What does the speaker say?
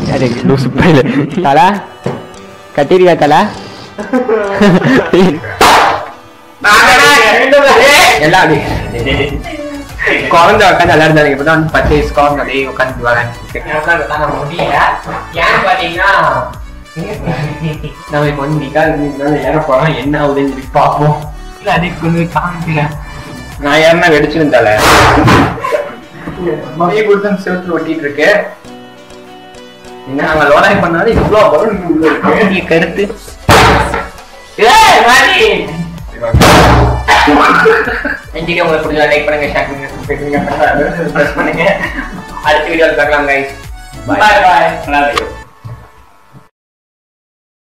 அது லூசு பையில தலா கட்டிருக்கா தலா எல்லாம் அப்படி குழந்தை உட்காந்து விளையாடுறாங்க இப்பதான் வந்து பத்து வயசு குழந்தை அப்படியே உட்காந்து விளையாண்டு முடியல ஏன்னு பாத்தீங்கன்னா நம்ம இப்போ வந்து நிக்கா ஏற போறோம் என்ன ஆகுதுன்னு சொல்லி பார்ப்போம் இல்ல அதுக்கு கொஞ்சம் காமிக்கல நான் ஏறினா வெடிச்சிருந்தால மதிய கொடுத்து செவத்துல ஒட்டிட்டு இருக்கு என்ன நாங்க லோடாய் பண்ணாலும் இவ்வளவு பலூன் உள்ள இருக்கு நீ கருத்து ஏய் மாடி இந்த வீடியோ உங்களுக்கு பிடிச்சா லைக் பண்ணுங்க ஷேர் பண்ணுங்க சப்ஸ்கிரைப் பண்ணுங்க press பண்ணுங்க அடுத்த வீடியோல பார்க்கலாம் guys பாய் பாய்